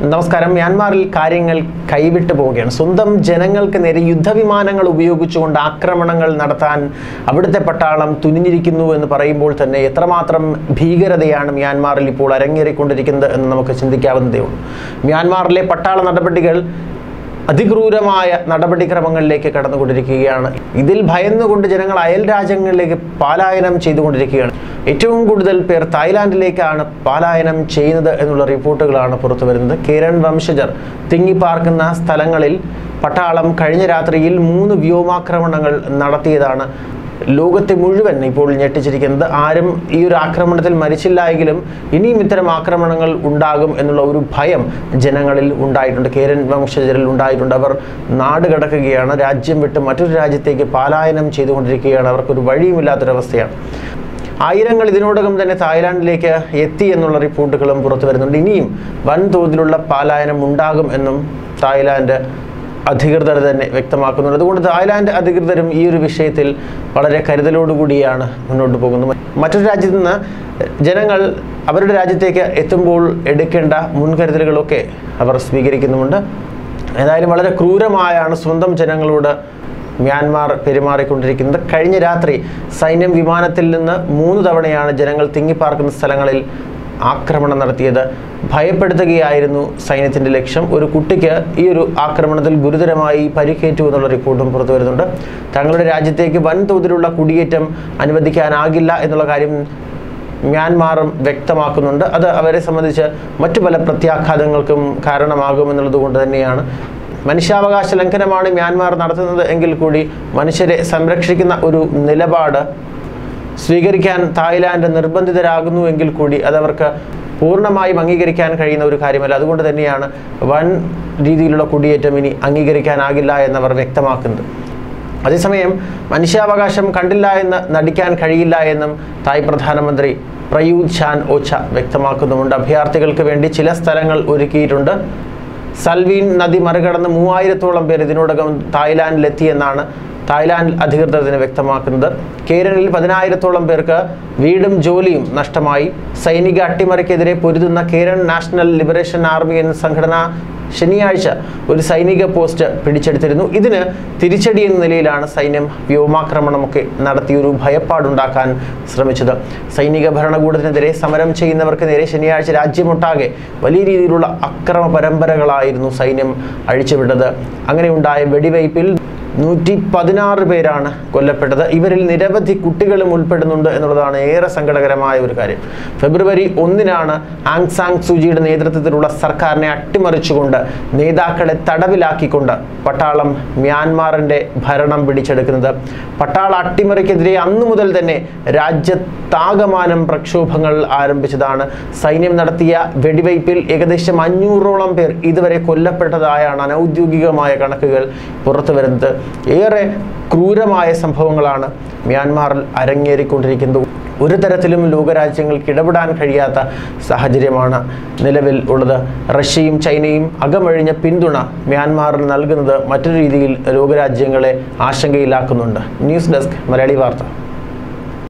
നമസ്കാരം മ്യാൻമാറിൽ കാര്യങ്ങൾ കൈവിട്ടു പോവുകയാണ് സ്വന്തം ജനങ്ങൾക്ക് നേരെ യുദ്ധവിമാനങ്ങൾ ഉപയോഗിച്ചുകൊണ്ട് ആക്രമണങ്ങൾ നടത്താൻ അവിടുത്തെ പട്ടാളം തുനിഞ്ഞിരിക്കുന്നു എന്ന് പറയുമ്പോൾ തന്നെ എത്രമാത്രം ഭീകരതയാണ് മ്യാൻമാറിൽ ഇപ്പോൾ അരങ്ങേറിക്കൊണ്ടിരിക്കുന്നത് എന്ന് നമുക്ക് ചിന്തിക്കാവുന്നതേ ഉള്ളൂ മ്യാൻമാറിലെ പട്ടാള നടപടികൾ അതിക്രൂരമായ നടപടിക്രമങ്ങളിലേക്ക് കടന്നുകൊണ്ടിരിക്കുകയാണ് ഇതിൽ ഭയന്നുകൊണ്ട് ജനങ്ങൾ അയൽ രാജ്യങ്ങളിലേക്ക് പലായനം ചെയ്തുകൊണ്ടിരിക്കുകയാണ് ഏറ്റവും കൂടുതൽ പേർ തായ്ലാന്റിലേക്കാണ് പലായനം ചെയ്യുന്നത് എന്നുള്ള റിപ്പോർട്ടുകളാണ് പുറത്തു വരുന്നത് കേരൻ വംശജർ തിങ്ങിപ്പാർക്കുന്ന സ്ഥലങ്ങളിൽ പട്ടാളം കഴിഞ്ഞ രാത്രിയിൽ മൂന്ന് വ്യോമാക്രമണങ്ങൾ നടത്തിയതാണ് ലോകത്തെ മുഴുവൻ ഇപ്പോൾ ഞെട്ടിച്ചിരിക്കുന്നത് ആരും ഈ ഒരു ആക്രമണത്തിൽ മരിച്ചില്ല എങ്കിലും ഇനിയും ഇത്തരം ആക്രമണങ്ങൾ ഉണ്ടാകും എന്നുള്ള ഒരു ഭയം ജനങ്ങളിൽ ഉണ്ടായിട്ടുണ്ട് കേരൻ വംശജരിൽ ഉണ്ടായിട്ടുണ്ട് അവർ നാട് കടക്കുകയാണ് രാജ്യം വിട്ട് മറ്റൊരു രാജ്യത്തേക്ക് പലായനം ചെയ്തുകൊണ്ടിരിക്കുകയാണ് അവർക്കൊരു വഴിയുമില്ലാത്തൊരവസ്ഥയാണ് ആയിരങ്ങൾ ഇതിനോടകം തന്നെ തായ്ലാന്റിലേക്ക് എത്തി എന്നുള്ള റിപ്പോർട്ടുകളും പുറത്തു വരുന്നുണ്ട് ഇനിയും വൻതോതിലുള്ള പലായനം ഉണ്ടാകും എന്നും തായ്ലാന്റ് അധികൃതർ തന്നെ വ്യക്തമാക്കുന്നുണ്ട് അതുകൊണ്ട് തായ്ലാന്റ് അധികൃതരും ഈ ഒരു വിഷയത്തിൽ വളരെ കരുതലോടുകൂടിയാണ് മുന്നോട്ട് പോകുന്നത് മറ്റൊരു രാജ്യത്ത് നിന്ന് ജനങ്ങൾ അവരുടെ രാജ്യത്തേക്ക് എത്തുമ്പോൾ എടുക്കേണ്ട മുൻകരുതലുകളൊക്കെ അവർ സ്വീകരിക്കുന്നുമുണ്ട് ഏതായാലും വളരെ ക്രൂരമായാണ് സ്വന്തം ജനങ്ങളോട് മ്യാൻമാർ പെരുമാറിക്കൊണ്ടിരിക്കുന്നത് കഴിഞ്ഞ രാത്രി സൈന്യം വിമാനത്തിൽ നിന്ന് മൂന്ന് തവണയാണ് ജനങ്ങൾ തിങ്ങിപ്പാർക്കുന്ന സ്ഥലങ്ങളിൽ ആക്രമണം നടത്തിയത് ഭയപ്പെടുത്തുകയായിരുന്നു സൈന്യത്തിൻ്റെ ലക്ഷ്യം ഒരു കുട്ടിക്ക് ഈ ഒരു ആക്രമണത്തിൽ ഗുരുതരമായി പരിക്കേറ്റു എന്നുള്ള റിപ്പോർട്ടും പുറത്തു വരുന്നുണ്ട് തങ്ങളുടെ രാജ്യത്തേക്ക് വൻതോതിലുള്ള കുടിയേറ്റം അനുവദിക്കാനാകില്ല എന്നുള്ള കാര്യം മ്യാൻമാറും വ്യക്തമാക്കുന്നുണ്ട് അത് അവരെ സംബന്ധിച്ച് മറ്റു പല പ്രത്യാഘാതങ്ങൾക്കും കാരണമാകുമെന്നുള്ളത് കൊണ്ട് തന്നെയാണ് മനുഷ്യാവകാശ ലംഘനമാണ് മ്യാൻമാർ നടത്തുന്നത് എങ്കിൽ കൂടി മനുഷ്യരെ സംരക്ഷിക്കുന്ന ഒരു നിലപാട് സ്വീകരിക്കാൻ തായ്ലാന്റ് നിർബന്ധിതരാകുന്നു എങ്കിൽ കൂടി അതവർക്ക് പൂർണ്ണമായും അംഗീകരിക്കാൻ കഴിയുന്ന ഒരു കാര്യമല്ല അതുകൊണ്ട് തന്നെയാണ് വൻ രീതിയിലുള്ള കുടിയേറ്റം ഇനി അംഗീകരിക്കാനാകില്ല എന്നവർ വ്യക്തമാക്കുന്നത് അതേസമയം മനുഷ്യാവകാശം കണ്ടില്ല എന്ന് നടിക്കാൻ കഴിയില്ല എന്നും തായ് പ്രധാനമന്ത്രി പ്രയൂത് ചാൻ ഓച്ച വ്യക്തമാക്കുന്നുമുണ്ട് അഭയാർത്ഥികൾക്ക് വേണ്ടി ചില സ്ഥലങ്ങൾ ഒരുക്കിയിട്ടുണ്ട് സൽവീൻ നദി മറികടന്ന് മൂവായിരത്തോളം പേർ ഇതിനോടകം തായ്ലാന്റിലെത്തിയെന്നാണ് തായ്ലാന്റ് അധികൃതർ ഇതിനെ വ്യക്തമാക്കുന്നത് കേരളിൽ പതിനായിരത്തോളം പേർക്ക് വീടും ജോലിയും നഷ്ടമായി സൈനിക അട്ടിമറിക്കെതിരെ പൊരുതുന്ന കേരൾ നാഷണൽ ലിബറേഷൻ ആർമി എന്ന സംഘടന ശനിയാഴ്ച ഒരു സൈനിക പോസ്റ്റ് പിടിച്ചെടുത്തിരുന്നു ഇതിന് തിരിച്ചടി എന്ന നിലയിലാണ് സൈന്യം വ്യോമാക്രമണമൊക്കെ നടത്തി ഒരു ഭയപ്പാടുണ്ടാക്കാൻ ശ്രമിച്ചത് സൈനിക ഭരണകൂടത്തിനെതിരെ സമരം ചെയ്യുന്നവർക്ക് നേരെ ശനിയാഴ്ച രാജ്യമൊട്ടാകെ വലിയ രീതിയിലുള്ള അക്രമ പരമ്പരകളായിരുന്നു സൈന്യം അഴിച്ചുവിട്ടത് അങ്ങനെ ഉണ്ടായ വെടിവയ്പിൽ നൂറ്റി പതിനാറ് പേരാണ് കൊല്ലപ്പെട്ടത് ഇവരിൽ നിരവധി കുട്ടികളും ഉൾപ്പെടുന്നുണ്ട് എന്നുള്ളതാണ് ഏറെ സങ്കടകരമായ ഒരു കാര്യം ഫെബ്രുവരി ഒന്നിനാണ് ആങ് സാങ് സൂചിയുടെ നേതൃത്വത്തിലുള്ള സർക്കാരിനെ അട്ടിമറിച്ചുകൊണ്ട് നേതാക്കളെ തടവിലാക്കിക്കൊണ്ട് പട്ടാളം മ്യാൻമാറിൻ്റെ ഭരണം പിടിച്ചെടുക്കുന്നത് പട്ടാള അട്ടിമറിക്കെതിരെ അന്നു മുതൽ തന്നെ രാജ്യത്താകമാനം പ്രക്ഷോഭങ്ങൾ ആരംഭിച്ചതാണ് സൈന്യം നടത്തിയ വെടിവയ്പിൽ ഏകദേശം അഞ്ഞൂറോളം പേർ ഇതുവരെ കൊല്ലപ്പെട്ടതായാണ് അനൗദ്യോഗികമായ കണക്കുകൾ പുറത്തു വരുന്നത് ഏറെ ക്രൂരമായ സംഭവങ്ങളാണ് മ്യാൻമാറിൽ അരങ്ങേറിക്കൊണ്ടിരിക്കുന്നത് ഒരു തരത്തിലും ലോകരാജ്യങ്ങൾക്ക് ഇടപെടാൻ കഴിയാത്ത സാഹചര്യമാണ് നിലവിൽ ഉള്ളത് റഷ്യയും ചൈനയും അകമഴിഞ്ഞ പിന്തുണ മ്യാൻമാറിന് നൽകുന്നത് മറ്റൊരു രീതിയിൽ ലോകരാജ്യങ്ങളെ ആശങ്കയിലാക്കുന്നുണ്ട് ന്യൂസ് ഡെസ്ക് മലയാളി വാർത്ത